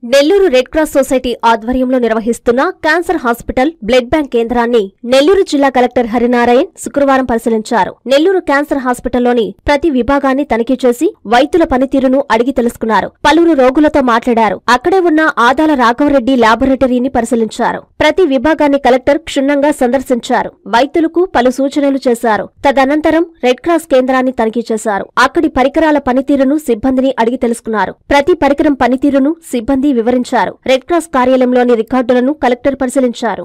Nellore red cross society ఆధ్వర్యంలో నిర్వహిస్తున్న cancer hospital blood bank కేంద్రాన్ని నెల్లూరు జిల్లా కలెక్టర్ హరినారాయణ్ శుక్రవారం పరిశీలించారు నెల్లూరు క్యాన్సర్ హాస్పిటల్లోని ప్రతి విభాగాన్ని తనిఖీ చేసి వైద్యుల పనితీరును అడిగి తెలుసుకున్నారు పలువురు రోగులతో మాట్లాడారు అక్కడే ఉన్న ఆదాల రాఘవరెడ్డి ల్యాబొరేటరీని పరిశీలించారు ప్రతి విభాగాన్ని కలెక్టర్ క్షుణ్ణంగా సందర్శించారు వైద్యులకు పలు సూచనలు చేశారు తదనంతరం రెడ్ క్రాస్ కేంద్రాన్ని తనిఖీ చేశారు అక్కడి పరికరాల పనితీరును సిబ్బందిని అడిగి తెలుసుకున్నారు ప్రతి పరికరం పనితీరును సిబ్బంది వివరించారు రెడ్ క్రాస్ కార్యాలయంలోని రికార్డులను కలెక్టర్ పరిశీలించారు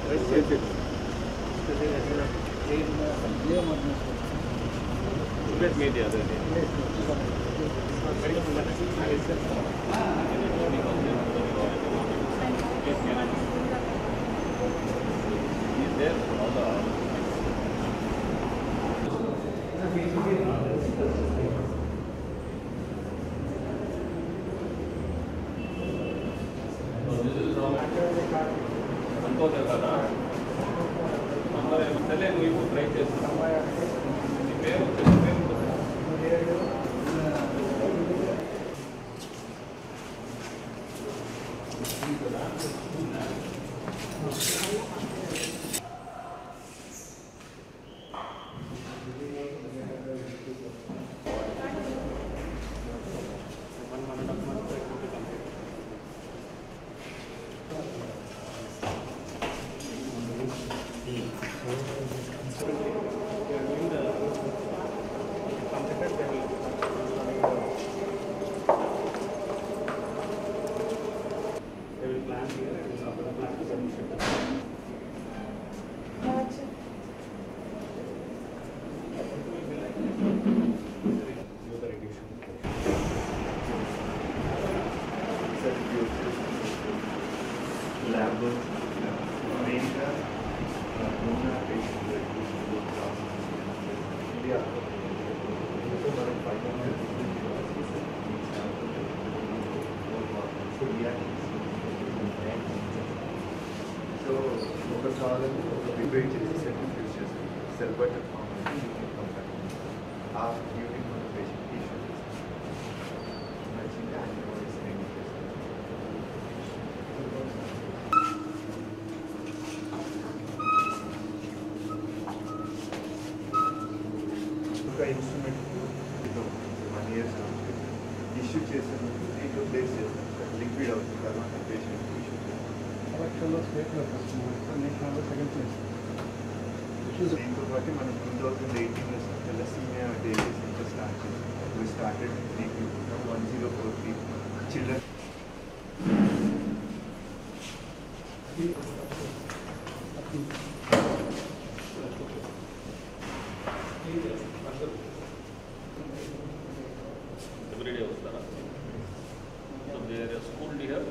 ల్యాబ్ మెయిన్గా ఉన్న పేషెంట్ మనం ఫైవ్ సో ఒక కాలం ఒక ప్రిపేర్ చేసి సర్టిఫికేట్ చేస్తాం సెల్ బటర్ ఫామ్ ఆ యూనిట్ మన పేషెంట్కి ఇష్యూ చేస్తాం నచ్చింది యాంటీబాడీస్ రెడీ చేస్తాం ఒక ఇన్స్ట్రుమెంట్ వన్ ఇయర్స్ ఇష్యూ చేసాను దీంట్లో ప్లేస్ చేస్తాను సార్ లిక్విడ్ అవుతుంది తర్వాత పేషెంట్ ఇష్యూ చేస్తాను కలెక్షన్లో స్టేట్లో ఫస్ట్ సార్ నేషనల్లో సెకండ్ ప్లేస్ దీంతో పాటు మనం టూ థౌజండ్ ఎయిటీన్లో తెలసీమియా డేస్ నుంచి స్టార్ట్ చేసాం we started three one zero four three children everyday వస్తారా సో దేర్ స్కూల్ డియర్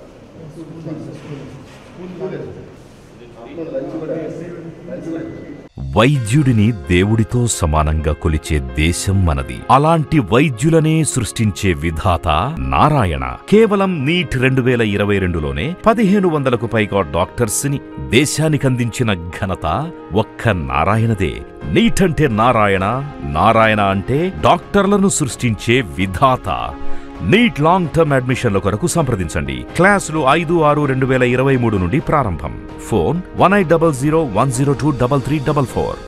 వైద్యుడిని దేవుడితో సమానంగా కొలిచే దేశం మనది అలాంటి వైద్యులనే సృష్టించే విధాత నారాయణ కేవలం నీట్ రెండు వేల ఇరవై రెండులోనే పదిహేను వందలకు పైగా డాక్టర్స్ ని దేశానికందించిన ఘనత ఒక్క నారాయణదే నీట్ అంటే నారాయణ నారాయణ అంటే డాక్టర్లను సృష్టించే విధాత నీట్ లాంగ్ టర్మ్ అడ్మిషన్ల కొరకు సంప్రదించండి క్లాసులు ఐదు ఆరు రెండు వేల ఇరవై మూడు నుండి ప్రారంభం phone one eight double zero one zero two double three double four